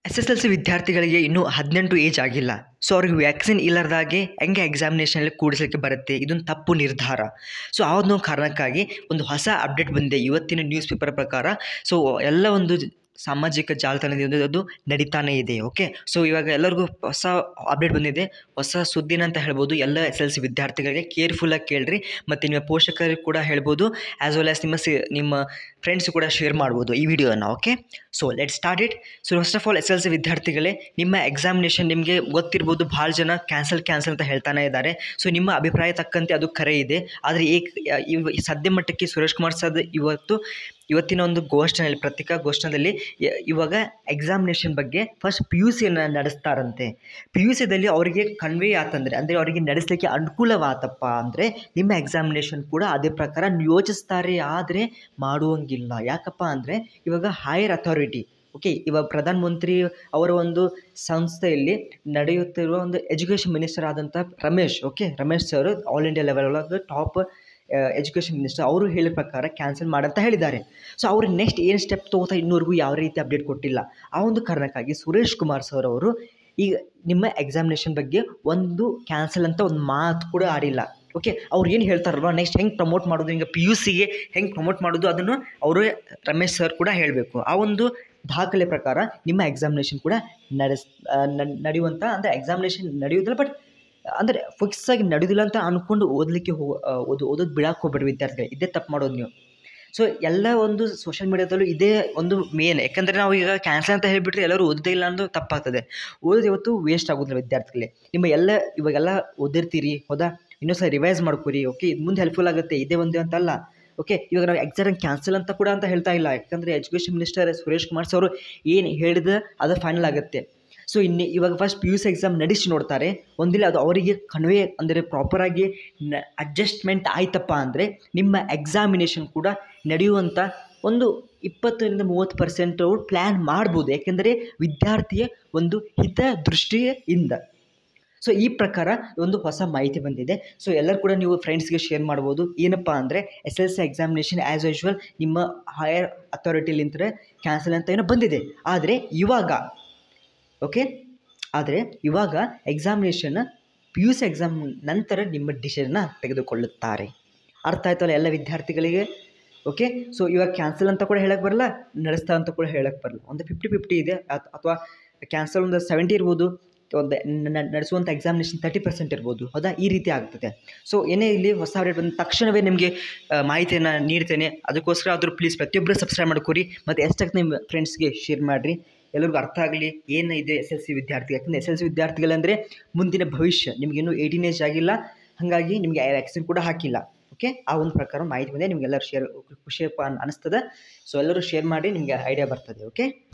S S L C ವಿದ್ಯಾರ್ಥಿಗಳಿಗೆ ಇನ್ನೂ ಹದಿನೆಂಟು ಏಜ್ ಆಗಿಲ್ಲ ಸೊ ಅವ್ರಿಗೆ ವ್ಯಾಕ್ಸಿನ್ ಇಲ್ಲದಾಗೆ ಹೆಂಗೆ ಎಕ್ಸಾಮಿನೇಷನಲ್ಲಿ ಕೂಡಿಸಲಿಕ್ಕೆ ಬರುತ್ತೆ ಇದೊಂದು ತಪ್ಪು ನಿರ್ಧಾರ ಸೊ ಆ ಒಂದು ಕಾರಣಕ್ಕಾಗಿ ಒಂದು ಹೊಸ ಅಪ್ಡೇಟ್ ಬಂದಿದೆ ಇವತ್ತಿನ ನ್ಯೂಸ್ ಪೇಪರ್ ಪ್ರಕಾರ ಸೊ ಎಲ್ಲ ಒಂದು ಜ- ಸಾಮಾಜಿಕ ಜಾಲತಾಣದಿಂದ ಅದು ನಡೀತಾನೇ ಇದೆ ಓಕೆ ಸೊ ಇವಾಗ ಎಲ್ಲರಿಗೂ ಹೊಸ ಅಪ್ಡೇಟ್ ಬಂದಿದೆ ಹೊಸ ಸುದ್ದಿನ ಅಂತ ಹೇಳ್ಬೋದು ಎಲ್ಲ ಎಸ್ ಎಲ್ ಸಿ ವಿದ್ಯಾರ್ಥಿಗಳಿಗೆ ಕೇರ್ಫುಲ್ಲಾಗಿ ಕೇಳ್ರಿ ಮತ್ತು ನಿಮ್ಮ ಪೋಷಕರಿಗೆ ಕೂಡ ಹೇಳ್ಬೋದು ಆ್ಯಸ್ ವೆಲ್ ಆಸ್ ನಿಮ್ಮ ಸಿ ನಿಮ್ಮ ಫ್ರೆಂಡ್ಸ್ ಕೂಡ ಶೇರ್ ಮಾಡ್ಬೋದು ಈ ವಿಡಿಯೋನ okay so let start it so first of all S L C ವಿದ್ಯಾರ್ಥಿಗಳೇ ನಿಮ್ಮ ಎಕ್ಸಾಮಿನೇಷನ್ ನಿಮಗೆ ಗೊತ್ತಿರ್ಬೋದು ಭಾಳ ಜನ ಕ್ಯಾನ್ಸಲ್ ಕ್ಯಾನ್ಸಲ್ ಅಂತ ಹೇಳ್ತಾನೆ ಇದ್ದಾರೆ ಸೊ ನಿಮ್ಮ ಅಭಿಪ್ರಾಯ ತಕ್ಕಂತೆ ಅದು ಕರೆ ಇದೆ ಆದರೆ ಏಕ್ ಇವ್ ಸದ್ಯ ಮಟ್ಟಕ್ಕೆ ಸುರೇಶ್ ಕುಮಾರ್ ಸರ್ ಇವತ್ತು ಇವತ್ತಿನ ಒಂದು ಘೋಷಣೆಯಲ್ಲಿ ಪತ್ರಿಕಾ ಘೋಷಣೆಯಲ್ಲಿ ಯ- ಇವಾಗ ಎಕ್ಸಾಮಿನೇಷನ್ ಬಗ್ಗೆ ಫಸ್ಟ್ ಪಿ ಯು ಸಿಯನ್ನು ನಡೆಸ್ತಾರಂತೆ ಪಿ ಯು ಸಿದಲ್ಲಿ ಅವರಿಗೆ ಕನ್ವೆ ಆತಂದರೆ ಅಂದರೆ ಅವರಿಗೆ ನಡೆಸಲಿಕ್ಕೆ ಅನುಕೂಲವಾತಪ್ಪ ಅಂದರೆ ನಿಮ್ಮ ಎಕ್ಸಾಮಿನೇಷನ್ ಕೂಡ ಅದೇ ಪ್ರಕಾರ ಯೋಚಿಸ್ತಾರೆ ಆದರೆ ಮಾಡುವಂಗಿಲ್ಲ ಯಾಕಪ್ಪ ಅಂದರೆ ಇವಾಗ ಹೈಯರ್ ಅಥಾರಿಟಿ ಓಕೆ ಇವಾಗ ಪ್ರಧಾನ ಮಂತ್ರಿ ಅವರ ಒಂದು ಸಂಸ್ಥೆಯಲ್ಲಿ ನಡೆಯುತ್ತಿರುವ ಒಂದು ಎಜುಕೇಷನ್ ಮಿನಿಸ್ಟರ್ ಆದಂಥ Ramesh okay Ramesh sir all India level ಒಳಗೆ ಟಾಪ್ ಎಜುಕೇಷನ್ ಮಿನಿಸ್ಟರ್ ಅವರು ಹೇಳಿದ ಪ್ರಕಾರ ಕ್ಯಾನ್ಸಲ್ ಮಾಡಂತ ಹೇಳಿದ್ದಾರೆ ಸೊ ಅವರು ನೆಕ್ಸ್ಟ್ ಏನು ಸ್ಟೆಪ್ ತೊಗೋತಾ ಇನ್ನೂವರೆಗೂ ಯಾವ ರೀತಿ ಅಪ್ಡೇಟ್ ಕೊಟ್ಟಿಲ್ಲ ಆ ಒಂದು ಕಾರಣಕ್ಕಾಗಿ ಸುರೇಶ್ ಕುಮಾರ್ ಸರ್ ಅವರು ಈಗ ನಿಮ್ಮ ಎಕ್ಸಾಮಿನೇಷನ್ ಬಗ್ಗೆ ಒಂದು ಕ್ಯಾನ್ಸಲ್ ಅಂತ ಒಂದು ಮಾತು ಕೂಡ ಆಡಿಲ್ಲ ಓಕೆ ಅವ್ರು ಏನು ಹೇಳ್ತಾರಲ್ವ ನೆಕ್ಸ್ಟ್ ಹೆಂಗೆ ಪ್ರಮೋಟ್ ಮಾಡೋದು ಈಗ ಪಿ ಯು ಸಿಗೆ ಹೆಂಗೆ ಪ್ರಮೋಟ್ ಮಾಡೋದು ಅದನ್ನು ಅವರು ರಮೇಶ್ ಸರ್ ಕೂಡ ಹೇಳಬೇಕು ಆ ಒಂದು ದಾಖಲೆ ಪ್ರಕಾರ ನಿಮ್ಮ ಎಕ್ಸಾಮಿನೇಷನ್ ಕೂಡ ನಡೆಸ್ ಆ, ನ- ನಡೆಯುವಂಥ ಅಂದರೆ ಎಕ್ಸಾಮಿನೇಷನ್ ನಡೆಯೋದಿಲ್ಲ ಬಟ್ ಅಂದರೆ ಫಿಕ್ಸ್ ಆಗಿ ನಡೆಯೋದಿಲ್ಲ ಅಂತ ಅಂದ್ಕೊಂಡು ಓದಲಿಕ್ಕೆ ಹೋ ಆ, ಓದು ಓದೋದು ಬಿಡಕ್ಕೆ ಹೋಗ್ಬೇಡಿ ವಿದ್ಯಾರ್ಥಿಗಳು ಇದೇ ತಪ್ಪು ಮಾಡೋದು ನೀವು ಸೊ ಎಲ್ಲ ಒಂದು ಸೋಷಿಯಲ್ ಮೀಡಿಯಾದಲ್ಲೂ ಇದೇ ಒಂದು ಮೇನ್ ಯಾಕಂದರೆ ನಾವು ಈಗ ಕ್ಯಾನ್ಸಲ್ ಅಂತ ಹೇಳಿಬಿಟ್ರೆ ಎಲ್ಲರೂ ಓದದೇ ಇಲ್ಲ ಅನ್ನೋದು ತಪ್ಪಾಗ್ತದೆ ಓದೋದು ಇವತ್ತು ವೇಸ್ಟ್ ಆಗೋದಿಲ್ಲ ವಿದ್ಯಾರ್ಥಿಗಳೇ ನಿಮ್ಮ ಎಲ್ಲ ಇವಾಗೆಲ್ಲ ಓದಿರ್ತೀರಿ ಹೌದಾ ಇನ್ನೊಂದು ಸಲ ರಿವೈಸ್ ಮಾಡ್ಕೊರಿ ಓಕೆ ಇದು ಮುಂದೆ ಹೆಲ್ಪ್ಫುಲ್ ಆಗುತ್ತೆ ಇದೇ ಒಂದು ಅಂತಲ್ಲ ಓಕೆ ಇವಾಗ ನಾವು ಎಕ್ಸಾಮ್ ಕ್ಯಾನ್ಸಲ್ ಅಂತ ಕೂಡ ಅಂತ ಹೇಳ್ತಾ ಇಲ್ಲ ಯಾಕಂದರೆ education minister Suresh Kumar sir ಅವರು ಏನು ಹೇಳಿದ ಅದು ಫೈನಲ್ ಆಗುತ್ತೆ ಸೊ ಇನ್ನು ಇವಾಗ first P U C exam ನಡೆಸಿ ನೋಡ್ತಾರೆ ಒಂದಿಲ್ಲ ಅದು ಅವರಿಗೆ ಕನ್ವೆ ಅಂದರೆ ಪ್ರಾಪರಾಗಿ ನ ಅಡ್ಜಸ್ಟ್ಮೆಂಟ್ ಆಯ್ತಪ್ಪ ಅಂದರೆ ನಿಮ್ಮ ಎಕ್ಸಾಮಿನೇಷನ್ ಕೂಡ ನಡೆಯುವಂಥ ಒಂದು ಇಪ್ಪತ್ತರಿಂದ ಮೂವತ್ತು ಪರ್ಸೆಂಟ್ ಅವ್ರು ಪ್ಲ್ಯಾನ್ ಮಾಡ್ಬೋದು ಯಾಕೆಂದರೆ ವಿದ್ಯಾರ್ಥಿಯ ಒಂದು ಹಿತದೃಷ್ಟಿಯಿಂದ ಸೊ ಈ ಪ್ರಕಾರ ಒಂದು ಹೊಸ ಮಾಹಿತಿ ಬಂದಿದೆ ಸೊ ಎಲ್ಲರೂ ಕೂಡ ನೀವು ಫ್ರೆಂಡ್ಸ್ಗೆ ಶೇರ್ ಮಾಡ್ಬೋದು ಏನಪ್ಪ ಅಂದರೆ S L C examination as usual ನಿಮ್ಮ ಹೈಯರ್ ಅಥಾರಿಟಿಲಿಂದ ಕ್ಯಾನ್ಸಲ್ ಅಂತ ಏನೋ ಬಂದಿದೆ ಆದರೆ ಇವಾಗ ಓಕೆ ಆದರೆ ಇವಾಗ examination P U C exam ನಂತರ ನಿಮ್ಮ ಡಿಸಿಷನ್ನ ತೆಗೆದುಕೊಳ್ಳುತ್ತಾರೆ ಅರ್ಥ ಆಯ್ತಲ್ಲ ಎಲ್ಲ ವಿದ್ಯಾರ್ಥಿಗಳಿಗೆ ಓಕೆ ಸೊ ಇವಾಗ ಕ್ಯಾನ್ಸಲ್ ಅಂತ ಕೂಡ ಹೇಳಕ್ಕೆ ಬರಲ್ಲ ನಡೆಸ್ತಾ ಅಂತ ಕೂಡ ಹೇಳಕ್ಕೆ ಬರಲ್ಲ ಒಂದು ಫಿಫ್ಟಿ ಫಿಫ್ಟಿ ಇದೆ ಅಥವಾ ಕ್ಯಾನ್ಸಲ್ ಒಂದು ಸೆವೆಂಟಿ ಇರ್ಬೋದು ಒಂದು ನ- ನ- ನಡೆಸುವಂಥ ಎಕ್ಸಾಮಿನೇಷನ್ ತರ್ಟಿ ಪರ್ಸೆಂಟ್ ಇರ್ಬೋದು ಹೌದಾ ಈ ರೀತಿ ಆಗ್ತದೆ ಸೊ ಏನೇ ಇಲ್ಲಿ ಹೊಸ ಅಪ್ಡೇಟ್ ಬಂದ ತಕ್ಷಣವೇ ನಿಮಗೆ ಮಾಹಿತಿಯನ್ನು ನೀಡ್ತೇನೆ ಅದಕ್ಕೋಸ್ಕರ ಆದರೂ ಪ್ಲೀಸ್ ಪ್ರತಿಯೊಬ್ಬರು ಸಬ್ಸ್ಕ್ರೈಬ್ ಮಾಡ್ಕೊರಿ ಮತ್ತು ಎಷ್ಟಾಗಿ ನಿಮ್ಮ ಫ್ರೆಂಡ್ಸ್ಗೆ ಶೇರ್ ಮಾಡಿರಿ ಎಲ್ಲರಿಗೂ ಅರ್ಥ ಆಗಲಿ ಏನು ಇದೆ ಎಸ್ ಎಲ್ ಸಿ ವಿದ್ಯಾರ್ಥಿ ಯಾಕಂದರೆ ಎಸ್ ಎಲ್ ಸಿ ವಿದ್ಯಾರ್ಥಿಗಳಂದರೆ ಮುಂದಿನ ಭವಿಷ್ಯ ನಿಮಗಿನ್ನೂ ಏಯ್ಟೀನ್ ಏಜ್ ಆಗಿಲ್ಲ ಹಾಗಾಗಿ ನಿಮಗೆ ವ್ಯಾಕ್ಸಿನ್ ಕೂಡ ಹಾಕಿಲ್ಲ ಓಕೆ ಆ ಒಂದು ಪ್ರಕಾರ ಮಾಹಿತಿ ಬಂದೆ ನಿಮಗೆಲ್ಲರೂ ಶೇರ್ ಖುಷಿಯಪ್ಪ ಅನ್- ಅನಿಸ್ತದೆ ಸೊ ಎಲ್ಲರೂ ಶೇರ್ ಮಾಡಿ ನಿಮಗೆ ಐಡಿಯಾ ಬರ್ತದೆ ಓಕೆ